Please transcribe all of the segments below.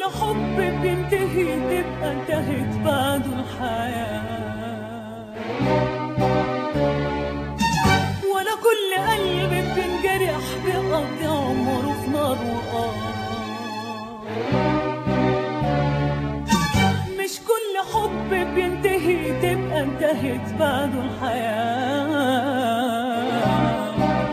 حب بينتهي تبقى انتهت بعده الحياة ولا كل قلب بينجرح بيقضي عمره في نار وقار مش كل حب بينتهي تبقى انتهت بعده الحياة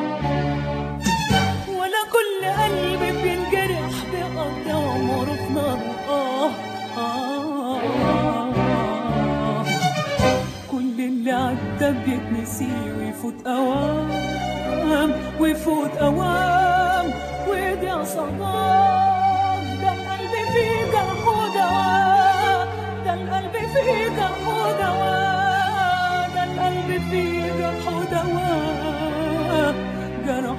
ولا كل قلب بينجرح بيقضي عمره في نار آه آه آه كل اللي عدى بيتنسي ويفوت أوام ويفوت أوام ويضيع صدام ده القلب فيه جرح ودواء ده القلب فيه جرح ودواء ده القلب فيه جرح ودواء جرح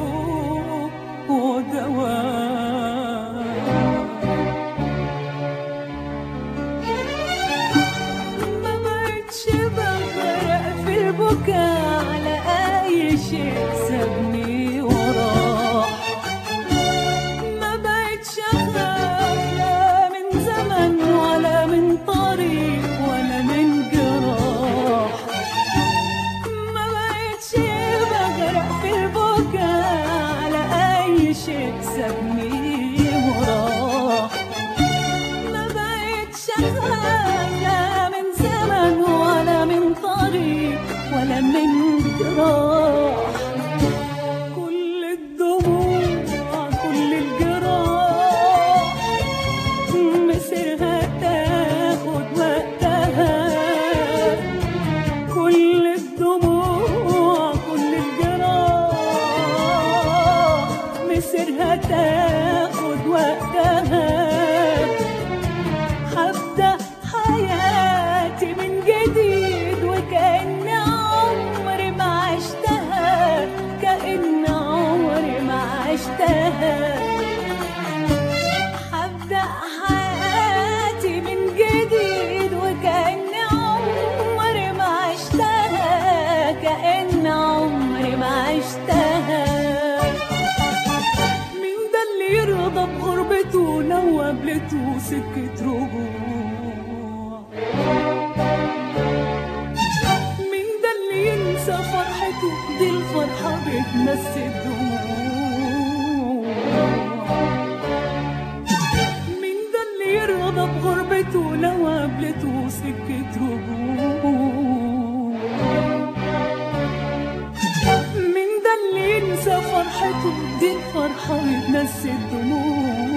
ودواء ما بقتش بغرق في البكاء على أي شيء سابني وراه ما بقتش أخاف لا من زمن ولا من طريق ولا من جراح ما بقتش بغرق في البكاء على أي شيء سابني وراه ما بقتش أخاف لا من زمن ولا من طريق ولا من جراح كل الدموع كل الجراح مسيرها تاخد وقتها كل الدموع كل الجراح مسيرها تاخد وقتها هبدأ حياتي من جديد وكأن عمري ما عشتها كأن عمري ما عشتها هبدأ حياتي من جديد وكأن عمري ما عشتها كأن عمري ما عشتها مين ده اللي يرضى بغربته لو قابلته سكة رجوع مين ده اللي ينسى فرحته دي الفرحة بتنسي الدموع مين ده اللي يرضى بغربته لو قابلته سكة رجوع مين ده اللي ينسى فرحته دي الفرحة بتنسي الدموع